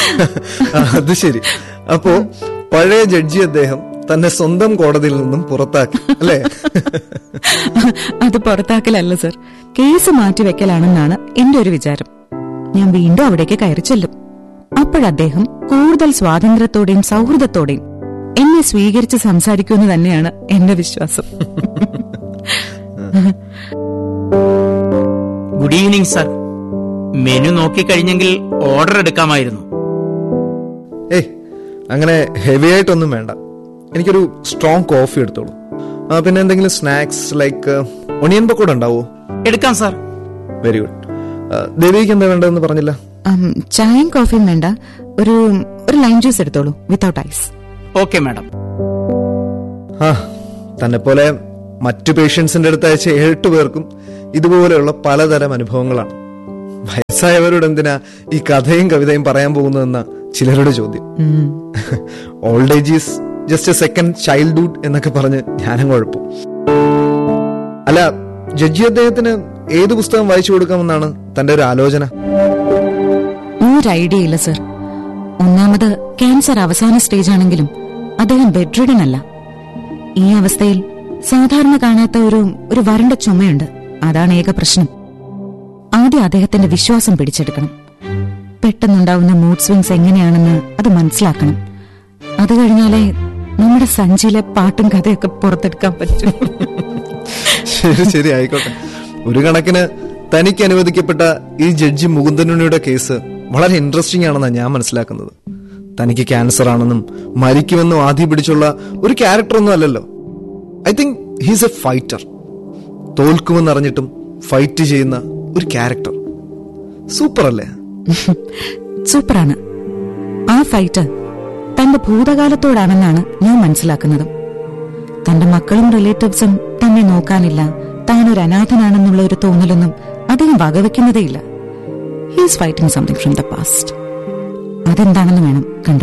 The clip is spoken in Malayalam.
ആ, അത് ശരി അപ്പോ പഴയ ജഡ്ജി അദ്ദേഹം തന്നെ സ്വന്തം കോടതിയിൽ നിന്നും പുറത്താക്കി അല്ലേ അത് പുറത്താക്കലല്ല സർ കേസ് മാറ്റിവെക്കലാണെന്നാണ് എന്റെ ഒരു വിചാരം ഞാൻ വീണ്ടും അവിടേക്ക് കയറി ചെല്ലും അപ്പോഴദ്ദേഹം കൂടുതൽ സ്വാതന്ത്ര്യത്തോടെയും സൗഹൃദത്തോടെയും എന്നെ സ്വീകരിച്ച് സംസാരിക്കുമെന്ന് തന്നെയാണ് എന്റെ വിശ്വാസം ഗുഡ് ഈവനിങ് സർ മെനു നോക്കിക്കഴിഞ്ഞെങ്കിൽ ഓർഡർ എടുക്കാമായിരുന്നു ഏയ് അങ്ങനെ ഹെവി ആയിട്ടൊന്നും വേണ്ട എനിക്കൊരു സ്ട്രോങ് കോഫി എടുത്തോളൂ ആ, പിന്നെ എന്തെങ്കിലും സ്നാക്സ് ലൈക്ക് ഒണിയൻ പക്കോട ഉണ്ടാവോ എടുക്കാം സാർ വെരി ഗുഡ് ദേവിക്ക് എന്താ വേണ്ടതെന്ന് പറഞ്ഞില്ല ഉം, ചായയും കോഫിയും വേണ്ട ഒരു ഒരു ലൈം ജ്യൂസ് എടുത്തോളൂ വിത്തൗട്ട് ഐസ് ഓക്കെ മാഡം ആ തന്നെ പോലെ മറ്റു പേഷ്യൻസിന്റെ അടുത്ത് അയച്ച ഏഴെട്ട് പേർക്കും ഇതുപോലെയുള്ള പലതരം അനുഭവങ്ങളാണ് വയസ്സായവരോട് എന്തിനാ ഈ കഥയും കവിതയും പറയാൻ പോകുന്നതെന്ന ചിലരുടെ ചോദ്യം old age is just a second childhood എന്നൊക്കെ പറഞ്ഞ് ഞാനും കുഴപ്പം അല്ല ജഡ്ജി അദ്ദേഹത്തിന് ഏത് പുസ്തകം വായിച്ചു കൊടുക്കാമെന്നാണ് തന്റെ ഒരു ആലോചന ഒരു ഐഡിയ ഇല്ല സർ ഒന്നാമത് ക്യാൻസർ അവസാന സ്റ്റേജ് ആണെങ്കിലും അദ്ദേഹം ബെഡ്രിഡൻ അല്ല ഈ അവസ്ഥയിൽ സാധാരണ കാണാത്ത ഒരു ഒരു വരണ്ട ചുമയുണ്ട് അതാണ് ഏക പ്രശ്നം ആദ്യം അദ്ദേഹത്തിന്റെ വിശ്വാസം പിടിച്ചെടുക്കണം പെട്ടെന്നുണ്ടാവുന്ന മൂഡ് സ്വിങ്സ് എങ്ങനെയാണെന്ന് അത് മനസ്സിലാക്കണം അത് കഴിഞ്ഞാലേ നമ്മുടെ സഞ്ചിയിലെ പാട്ടും കഥയൊക്കെ പുറത്തെടുക്കാൻ പറ്റും ശരി ശരി ആയിക്കോട്ടെ ഒരു കണക്കിന് തനിക്ക് അനുവദിക്കപ്പെട്ട ഈ ജഡ്ജി മുകുന്ദനുണിയുടെ കേസ് വളരെ ഇൻട്രസ്റ്റിംഗ് ആണെന്നാണ് ഞാൻ മനസ്സിലാക്കുന്നത് തനിക്ക് ക്യാൻസർ ആണെന്നും മരിക്കുമെന്നും ആദ്യം പിടിച്ചുള്ള ഒരു ക്യാരക്ടർ ഒന്നും അല്ലല്ലോ I think he's a fighter തോൽക്കുമെന്നറിഞ്ഞിട്ടും ഫൈറ്റ് ചെയ്യുന്ന ഒരു ക്യാരക്ടർ സൂപ്പർ അല്ലേ സൂപ്പറാണ് ആ ഫൈറ്റ് തന്റെ ഭൂതകാലത്തോടാണെന്നാണ് ഞാൻ മനസ്സിലാക്കുന്നത് തന്റെ മക്കളും റിലേറ്റീവ്സും തന്നെ നോക്കാനില്ല താൻ ഒരു അനാഥനാണെന്നുള്ള ഒരു തോന്നലൊന്നും അദ്ദേഹം വകവെക്കുന്നതേയില്ല he's fighting something from the past അതെന്താണെന്ന് വേണം കണ്ടു